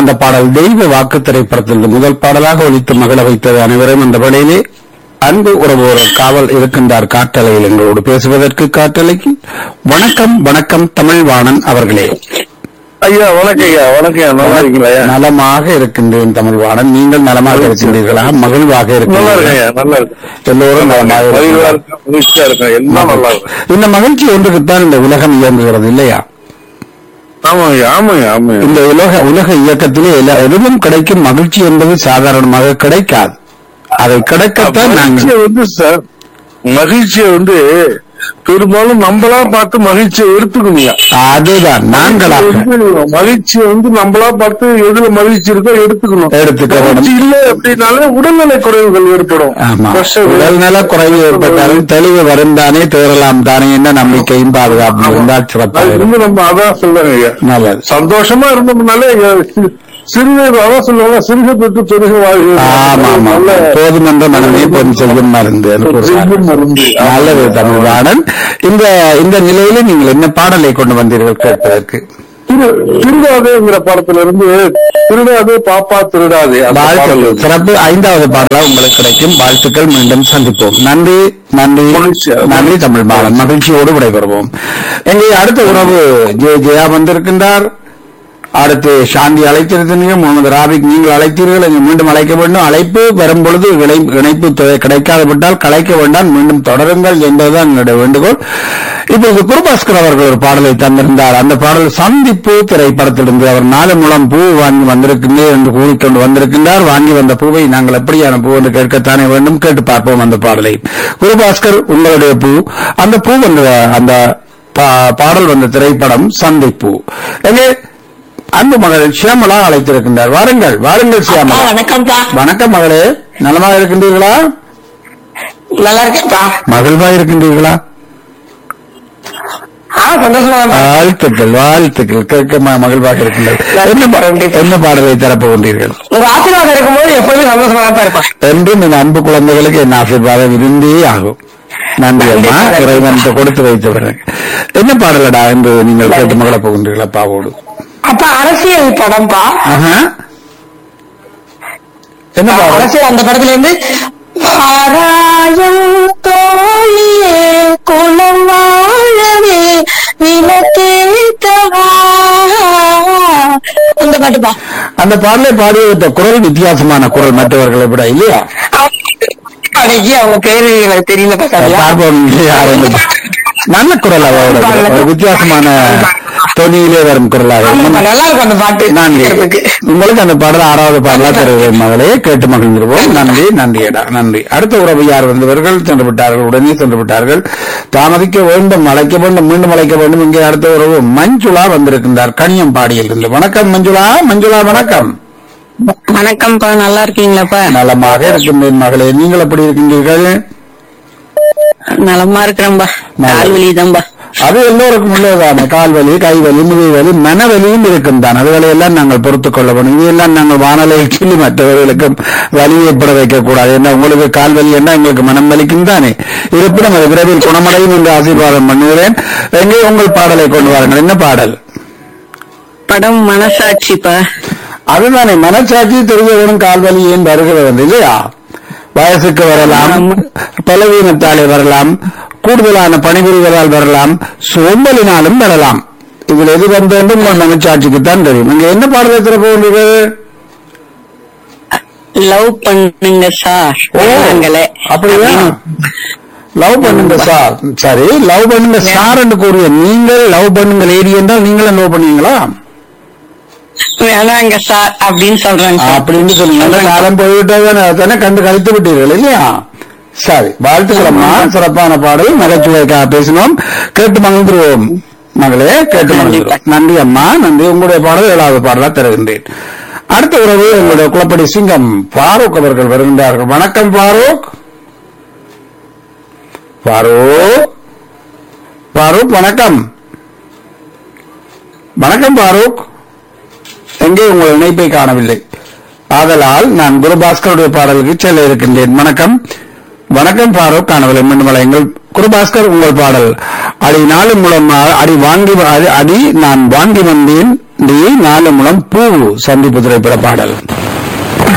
அந்த பாடல் தெய்வ வாக்கு திரைப்படத்தில் முதல் பாடலாக ஒலித்து மகள வைத்தது அனைவரும் அந்த வேளையிலே அன்பு உறவு ஒரு காவல் இருக்கின்றார் காற்றலையில் எங்களோடு பேசுவதற்கு காற்றலைக்கு வணக்கம் வணக்கம் தமிழ்வாணன் அவர்களே ஐயா வணக்கம் ஐயா வணக்கம் ஐயா நல்லா இருக்கீங்களா ஐயா நலமாக இருக்கின்றேன் தமிழ்வாணன் நீங்கள் நலமாக இருக்கின்றீர்களா மகிழ்வாக நல்லா இருக்கேன் இருக்கின்றீர்களா ஐயா நல்லா இருக்கு எல்லோரும் நலமாக மகிழ்வா இருக்கிறார்கள். இருக்கு மகிழ்ச்சியா இருக்கும் எல்லாம் நல்லா இருக்கும் இந்த மகிழ்ச்சி ஒன்றுக்குத்தான் இந்த உலகம் இயங்குகிறது இல்லையா ஆமாங்க ஆமாங்க ஆமாங்க இந்த உலக உலக இயக்கத்திலே எல்லா எதுவும் கிடைக்கும் மகிழ்ச்சி என்பது சாதாரணமாக கிடைக்காது அதை கிடைக்கத்தான் நாங்கள் மகிழ்ச்சியை வந்து சார் மகிழ்ச்சியை வந்து பெரும்பாலும் நம்மளா பார்த்து மகிழ்ச்சியை எடுத்துக்கணுங்க அதுதான் நாங்களாக மகிழ்ச்சியை வந்து நம்மளா பார்த்து எதுல மகிழ்ச்சி இருக்கோ எடுத்துக்கணும் எடுத்துக்க வேண்டும். மகிழ்ச்சி இல்லை அப்படின்னாலே உடல்நலை குறைவுகள் ஏற்படும் ஆமா Pressure, உடல்நல குறைவு ஏற்பட்டாலும் தெளிவு வரும் தானே தேறலாம் தானே என்ன நம்பிக்கையும் பாதுகாப்பு இருந்தால் சிறப்பாக அது இருக்கும் வந்து நம்ம அதான் சொல்லுங்க ஐயா நல்லது சந்தோஷமா இருந்தோம்னாலே சிறுகை அதான் சொல்லுவாங்க சிறுக பெற்று பெருக வாழ்க ஆமா ஆமா நல்ல போதுமன்ற மனமே பொன் செய்யும் மருந்து என்று கூறுவார். செய்யும் மருந்து. நல்லது தமிழ்வாணன் இந்த இந்த நிலையில நீங்கள் என்ன பாடலை கொண்டு வந்தீர்கள் கேட்பதற்கு திரு திருடாதேங்கிற படத்துல இருந்து திருடாதே பாப்பா திருடாதே அந்த பாடல் வாழ்த்துக்கள் இருக்கு. சிறப்பு ஐந்தாவது பாடலா உங்களுக்கு கிடைக்கும் வாழ்த்துக்கள் மீண்டும் சந்திப்போம் நன்றி நன்றி மகிழ்ச்சி. நன்றி தமிழ் மாறன் மகிழ்ச்சியோடு விடைபெறுவோம் எங்கே அடுத்த உறவு ஜெய ஜெயா வந்திருக்கின்றார் அடுத்து சாந்தி அழைத்திருந்தீர்கள் முகமது ராபிக் நீங்கள் அழைத்தீர்கள் இங்கு மீண்டும் அழைக்க வேண்டும் அழைப்பு வரும் பொழுது இணை- இணைப்பு தொ- கிடைக்காது விட்டால் கலைக்க வேண்டாம் மீண்டும் தொடருங்கள் என்பதுதான் எங்களுடைய வேண்டுகோள் இப்போது குருபாஸ்கர் அவர்கள் ஒரு பாடலை தந்திருந்தார் அந்த பாடல் சந்திப்பு திரைப்படத்திலிருந்து அவர் நாலு மூலம் பூ வாங்கி வந்திருக்கின்றேன் என்று கூறிக்கொண்டு வந்திருக்கின்றார் வாங்கி வந்த பூவை நாங்கள் எப்படியான பூ என்று கேட்கத்தானே வேண்டும் கேட்டு பார்ப்போம் அந்த பாடலை குருபாஸ்கர் உங்களுடைய பூ அந்த பூ வந்த அந்த பா- பாடல் வந்த திரைப்படம் சந்திப்பு எங்கே அன்பு மகள் சியாமலா அழைத்திருக்கின்றார் வாருங்கள் வாருங்கள் அப்பா சியாமலா வணக்கம்ப்பா வணக்கம் மகளே நலமாக இருக்கின்றீர்களா நல்லா இருக்கேன்ப்பா மகிழ்வா இருக்கின்றீர்களா ஆ சந்தோஷமா இருக்கேன்ப்பா. வாழ்த்துக்கள் வாழ்த்துக்கள் கேட்க ம- மகிழ்வாக இருக்கின்றது என்ன பா- என்ன பாடலை தரப்போகின்றீர்கள் உங்க ஆசீர்வாதம் இருக்கும்போது எப்பவுமே சந்தோஷமா தான் இருப்பேன் என்றும் என் அன்பு குழந்தைகளுக்கு என் ஆசீர்வாதம் இருந்தே ஆகும் நன்றி அம்மா இறைவன் கொடுத்து வைத்தவர்கள் என்ன பாடலடா என்று நீங்கள் கேட்டு மகள போகின்றீர்கள் அப்பாவோடு அப்பா அரசியல் படம்ப்பா ஆஹா. என்ன பாடல் அரசியல் அந்த படத்துல இருந்து ஆராயம் தோழியே குலம் வாழவே விளக்கேத்தவா அந்த பாட்டுப்பா அந்த பாடலை பாடிய குரல் வித்தியாசமான குரல் மற்றவர்களை விட இல்லையா அன்னைக்கு அவங்க பேரு எனக்கு தெரியலப்பா சரியா பார்ப்போம் யார் என்று. நல்ல குரல் அவரோட ஒரு வித்தியாசமான தொனியிலே வரும் குரலாக ஆமாப்பா, நல்லா இருக்கும் அந்த பாட்டு நன்றி கேட்கறதுக்கு. உங்களுக்கு அந்த பாடல் ஆறாவது பாடலா தருவேன் மகளே கேட்டு மகிழ்ந்திருவோம் நன்றி நன்றியடா நன்றி அடுத்த உறவு யார் வந்தவர்கள் சென்று விட்டார்கள் உடனே சென்று விட்டார்கள் தாமதிக்க வேண்டும் அழைக்க வேண்டும் மீண்டும் அழைக்க வேண்டும் இங்கே அடுத்த உறவு மஞ்சுளா வந்திருக்கின்றார் கனியம் பாடியிலிருந்து வணக்கம் மஞ்சுளா மஞ்சுளா வணக்கம் வணக்கம்ப்பா நல்லா இருக்கீங்களாப்பா நலமாக இருக்கின்றேன் மகளே நீங்கள் எப்படி இருக்கின்றீர்கள் நலமா இருக்கிறேன்பா கால் வலிதான்பா அது எல்லோருக்கும் உள்ளதான கால்வலி கைவலி முதுகுவலி மனவலியும் இருக்கும் தான் அதுகளை எல்லாம் நாங்கள் பொறுத்துக் கொள்ள வேண்டும் இதையெல்லாம் நாங்கள் வானலையில் சொல்லி மற்றவர்களுக்கும் வலி ஏற்பட வைக்கக்கூடாது என்ன உங்களுக்கு கால்வலி என்ன எங்களுக்கு மனம் வலிக்கும் தானே இருப்பினும் அது விரைவில் குணமடையும் என்று ஆசீர்வாதம் பண்ணுகிறேன் எங்கே உங்கள் பாடலை கொண்டு வாருங்கள் என்ன பாடல் படம் மனசாட்சிப்பா அதுதானே மனச்சாட்சி தெரியவனும் கால்வலி ஏன் வருகிறது இல்லையா வயசுக்கு வரலாம் பலவீனத்தாலே வரலாம் கூடுதலான பணிபுரிவதால் வரலாம் சோம்பலினாலும் வரலாம் இதில் எது வந்து உங்கள் மனச்சாட்சிக்குத்தான் தெரியும் இங்க என்ன பாடலை திறப்போகிறது லவ் பண்ணுங்க சார் நாங்களே அப்படியா லவ் பண்ணுங்க சார் சரி லவ் பண்ணுங்க சார் என்று கூறிய நீங்கள் லவ் பண்ணுங்க லேடி என்றால் நீங்களும் லவ் பண்ணுவீங்களா வேணாங்க சார் அப்படின்னு சொல்றாங்க சார். அப்படின்னு சொன்னீங்க காலம் போய்விட்டதானே தானே கண்டு கழித்து விட்டீர்கள் இல்லையா சரி வாழ்த்துக்கிறோம்மா சிறப்பான பாடல் நகைச்சுவைக்காக பேசினோம் கேட்டு மகிழ்ந்துருவோம் மகளே கேட்டு மகிழ்ந்துருவோம் நன்றி அம்மா நன்றி உங்களுடைய பாடல் ஏழாவது பாடலா தருகின்றேன் அடுத்த உறவு எங்களுடைய குளப்படி சிங்கம் ஃபாரூக் அவர்கள் வருகின்றார்கள் வணக்கம் ஃபாரூக் ஃபாரூக் ஃபாரூக் வணக்கம் வணக்கம் ஃபாரூக் எங்கே உங்கள் இணைப்பை காணவில்லை ஆதலால் நான் குருபாஸ்கருடைய பாடலுக்கு செல்ல இருக்கின்றேன் வணக்கம் வணக்கம் ஃபாரூக் காணவில்லை மீண்டும் வளையுங்கள் குருபாஸ்கர் உங்கள் பாடல் அடி நாளும் மூலம் அடி வாங்கி அடி- அடி நான் வாங்கி வந்தேன் டி நாலு முழம் பூ சந்திப்பு திரைப்பட பாடல்